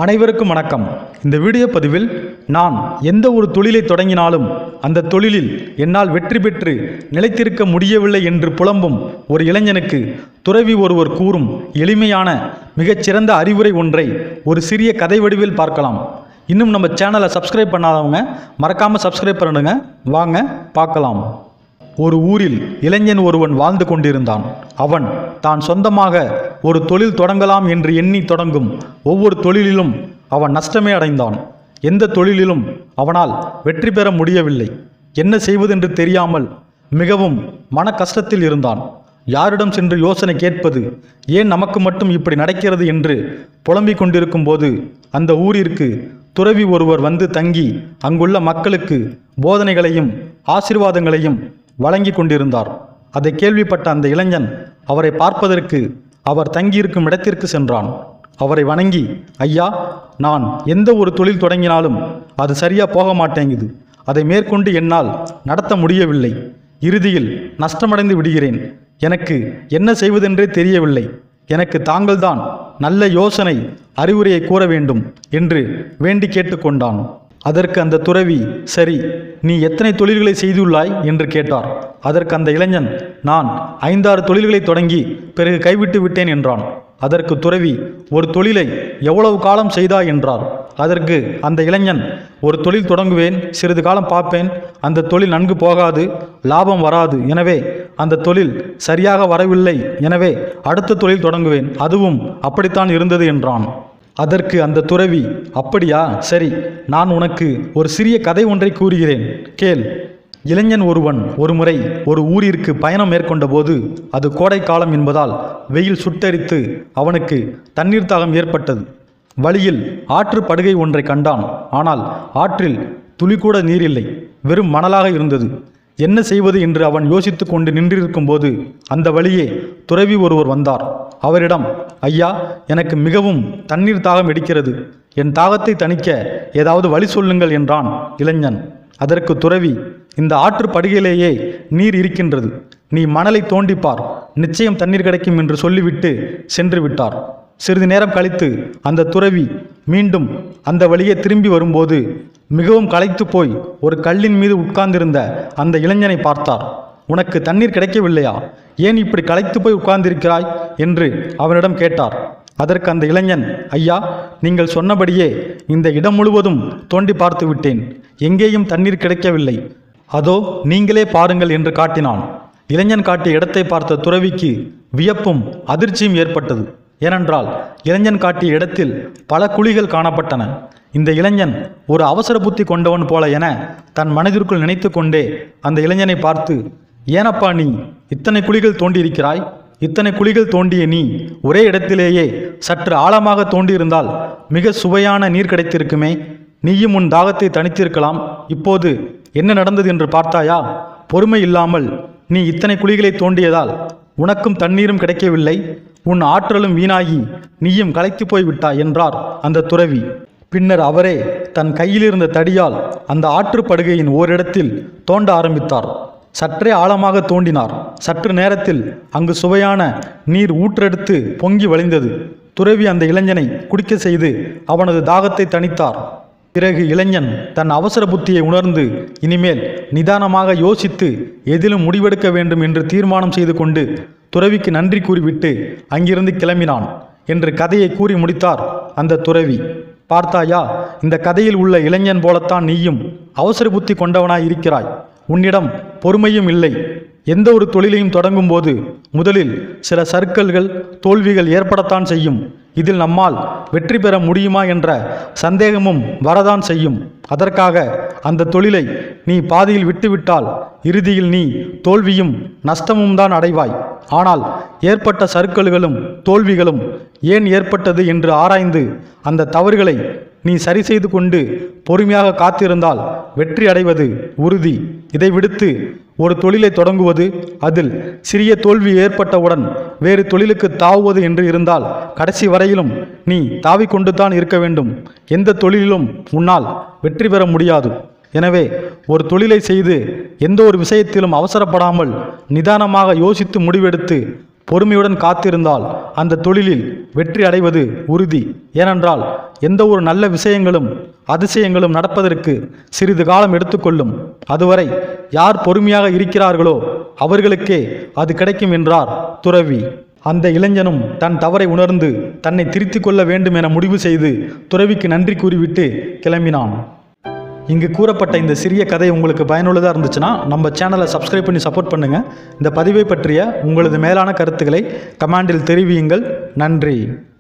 அனைவருக்கும் வணக்கம் இந்த வீடியோ பதிவில் நான் எந்த ஒரு தொழிலை தொடங்கினாலும் அந்த தொழிலில் என்னால் வெற்றி பெற்று நிலைத்திருக்க முடியவில்லை என்று புலம்பும் ஒரு இளைஞனுக்கு துறவி ஒருவர் கூறும் எளிமையான மிகச்சிறந்த அறிவுரை ஒன்றை ஒரு சிறிய கதை வடிவில் பார்க்கலாம் இன்னும் நம்ம சேனலை சப்ஸ்கிரைப் பண்ணாதவங்க மறக்காமல் சப்ஸ்கிரைப் பண்ணிடுங்க வாங்க பார்க்கலாம் ஒரு ஊரில் இளைஞன் ஒருவன் வாழ்ந்து கொண்டிருந்தான் அவன் தான் சொந்தமாக ஒரு தொழில் தொடங்கலாம் என்று எண்ணி தொடங்கும் ஒவ்வொரு தொழிலிலும் அவன் நஷ்டமே அடைந்தான் எந்த தொழிலிலும் அவனால் வெற்றி பெற முடியவில்லை என்ன செய்வதென்று தெரியாமல் மிகவும் மன கஷ்டத்தில் இருந்தான் யாரிடம் சென்று யோசனை கேட்பது ஏன் நமக்கு மட்டும் இப்படி நடக்கிறது என்று புலம்பிக் கொண்டிருக்கும் போது அந்த ஊரிற்கு துறவி ஒருவர் வந்து தங்கி அங்குள்ள மக்களுக்கு போதனைகளையும் ஆசீர்வாதங்களையும் வழங்கி கொண்டிருந்தார் அதை கேள்விப்பட்ட அந்த இளைஞன் அவரை பார்ப்பதற்கு அவர் தங்கியிருக்கும் இடத்திற்கு சென்றான் அவரை வணங்கி ஐயா நான் எந்த ஒரு தொழில் தொடங்கினாலும் அது சரியா போக மாட்டேங்குது அதை மேற்கொண்டு என்னால் நடத்த முடியவில்லை இறுதியில் நஷ்டமடைந்து விடுகிறேன் எனக்கு என்ன செய்வதென்றே தெரியவில்லை எனக்கு தாங்கள்தான் நல்ல யோசனை அறிவுரையை கூற வேண்டும் என்று வேண்டி கேட்டுக்கொண்டான் அதற்கு அந்த துறவி சரி நீ எத்தனை தொழில்களை செய்துள்ளாய் என்று கேட்டார் அதற்கு அந்த இளைஞன் நான் ஐந்தாறு தொழில்களை தொடங்கி பிறகு கைவிட்டு விட்டேன் என்றான் அதற்கு துறவி ஒரு தொழிலை எவ்வளவு காலம் செய்தாய் என்றார் அதற்கு அந்த இளைஞன் ஒரு தொழில் தொடங்குவேன் சிறிது காலம் பார்ப்பேன் அந்த தொழில் நன்கு போகாது லாபம் வராது எனவே அந்த தொழில் சரியாக வரவில்லை எனவே அடுத்த தொழில் தொடங்குவேன் அதுவும் அப்படித்தான் இருந்தது என்றான் அதற்கு அந்த துறவி அப்படியா சரி நான் உனக்கு ஒரு சிறிய கதை ஒன்றை கூறுகிறேன் கேள் இளைஞன் ஒருவன் ஒருமுறை ஒரு ஊரிற்கு பயணம் மேற்கொண்டபோது அது கோடை காலம் என்பதால் வெயில் சுட்டரித்து அவனுக்கு தண்ணீர் தாகம் ஏற்பட்டது வழியில் ஆற்று படுகை ஒன்றை கண்டான் ஆனால் ஆற்றில் துளிக்கூட நீர் இல்லை வெறும் மணலாக இருந்தது என்ன செய்வது என்று அவன் யோசித்து கொண்டு நின்றிருக்கும் போது அந்த வழியே துறவி ஒருவர் வந்தார் அவரிடம் ஐயா எனக்கு மிகவும் தண்ணீர் தாகம் எடுக்கிறது என் தாகத்தை தணிக்க ஏதாவது வழி சொல்லுங்கள் என்றான் இளைஞன் அதற்கு துறவி இந்த ஆற்று படுகையிலேயே நீர் இருக்கின்றது நீ மணலை தோண்டிப்பார் நிச்சயம் தண்ணீர் கிடைக்கும் என்று சொல்லிவிட்டு சென்று விட்டார் சிறிது நேரம் கழித்து அந்த துறவி மீண்டும் அந்த வழியே திரும்பி வரும்போது மிகவும் களைத்து போய் ஒரு கல்லின் மீது உட்கார்ந்திருந்த அந்த இளைஞனை பார்த்தார் உனக்கு தண்ணீர் கிடைக்கவில்லையா ஏன் இப்படி களைத்து போய் உட்கார்ந்திருக்கிறாய் என்று அவனிடம் கேட்டார் அதற்கு அந்த இளைஞன் ஐயா நீங்கள் சொன்னபடியே இந்த இடம் முழுவதும் தோண்டி பார்த்து விட்டேன் எங்கேயும் தண்ணீர் கிடைக்கவில்லை அதோ நீங்களே பாருங்கள் என்று காட்டினான் இளைஞன் காட்டிய இடத்தை பார்த்த துறவிக்கு வியப்பும் அதிர்ச்சியும் ஏற்பட்டது ஏனென்றால் இளைஞன் காட்டிய இடத்தில் பல குழிகள் காணப்பட்டன இந்த இளைஞன் ஒரு அவசர புத்தி கொண்டவன் போல என தன் மனதிற்குள் நினைத்து கொண்டே அந்த இளைஞனை பார்த்து ஏனப்பா நீ இத்தனை குழிகள் தோண்டியிருக்கிறாய் இத்தனை குழிகள் தோண்டிய நீ ஒரே இடத்திலேயே சற்று ஆழமாக தோண்டியிருந்தால் மிக சுவையான நீர் கிடைத்திருக்குமே நீயும் உன் தாகத்தை தணித்திருக்கலாம் இப்போது என்ன நடந்தது என்று பார்த்தாயா பொறுமை இல்லாமல் நீ இத்தனை குழிகளை தோண்டியதால் உனக்கும் தண்ணீரும் கிடைக்கவில்லை உன் ஆற்றலும் வீணாகி நீயும் களைத்து போய் விட்டாய் என்றார் அந்த துறவி பின்னர் அவரே தன் கையில் இருந்த தடியால் அந்த ஆற்றுப்படுகையின் ஓரிடத்தில் தோண்ட ஆரம்பித்தார் சற்றே ஆழமாக தோண்டினார் சற்று நேரத்தில் அங்கு சுவையான நீர் ஊற்றெடுத்து பொங்கி வழிந்தது துறவி அந்த இளைஞனை குடிக்க செய்து அவனது தாகத்தை தணித்தார் பிறகு இளைஞன் தன் அவசர புத்தியை உணர்ந்து இனிமேல் நிதானமாக யோசித்து எதிலும் முடிவெடுக்க வேண்டும் என்று தீர்மானம் செய்து கொண்டு துறவிக்கு நன்றி கூறிவிட்டு அங்கிருந்து கிளம்பினான் என்று கதையை கூறி முடித்தார் அந்த துறவி பார்த்தாயா இந்த கதையில் உள்ள இளைஞன் போலத்தான் நீயும் அவசர புத்தி கொண்டவனாய் இருக்கிறாய் உன்னிடம் பொறுமையும் இல்லை எந்த ஒரு தொழிலையும் தொடங்கும் போது முதலில் சில சர்க்கல்கள் தோல்விகள் ஏற்படத்தான் செய்யும் இதில் நம்மால் வெற்றி பெற முடியுமா என்ற சந்தேகமும் வரதான் செய்யும் அதற்காக அந்த தொழிலை நீ பாதியில் விட்டுவிட்டால் இறுதியில் நீ தோல்வியும் நஷ்டமும் தான் அடைவாய் ஆனால் ஏற்பட்ட சறுக்கல்களும் தோல்விகளும் ஏன் ஏற்பட்டது என்று ஆராய்ந்து அந்த தவறுகளை நீ சரி செய்து கொண்டு பொறுமையாக காத்திருந்தால் வெற்றி அடைவது உறுதி இதை விடுத்து ஒரு தொழிலை தொடங்குவது அதில் சிறிய தோல்வி ஏற்பட்டவுடன் வேறு தொழிலுக்கு தாவுவது என்று இருந்தால் கடைசி வரையிலும் நீ தாவிக்கொண்டு தான் இருக்க வேண்டும் எந்த தொழிலிலும் உன்னால் வெற்றி பெற முடியாது எனவே ஒரு தொழிலை செய்து எந்த ஒரு விஷயத்திலும் அவசரப்படாமல் நிதானமாக யோசித்து முடிவெடுத்து பொறுமையுடன் காத்திருந்தால் அந்த தொழிலில் வெற்றி அடைவது உறுதி ஏனென்றால் எந்த ஒரு நல்ல விஷயங்களும் அதிசயங்களும் நடப்பதற்கு சிறிது காலம் எடுத்துக்கொள்ளும் அதுவரை யார் பொறுமையாக இருக்கிறார்களோ அவர்களுக்கே அது கிடைக்கும் என்றார் துறவி அந்த இளைஞனும் தன் தவறை உணர்ந்து தன்னை திருத்திக் கொள்ள வேண்டும் என முடிவு செய்து துறவிக்கு நன்றி கூறிவிட்டு கிளம்பினான் இங்கு கூறப்பட்ட இந்த சிறிய கதை உங்களுக்கு பயனுள்ளதாக இருந்துச்சுன்னா நம்ம சேனலை சப்ஸ்கிரைப் பண்ணி சப்போர்ட் பண்ணுங்கள் இந்த பதிவை பற்றிய உங்களது மேலான கருத்துக்களை கமெண்டில் தெரிவியுங்கள் நன்றி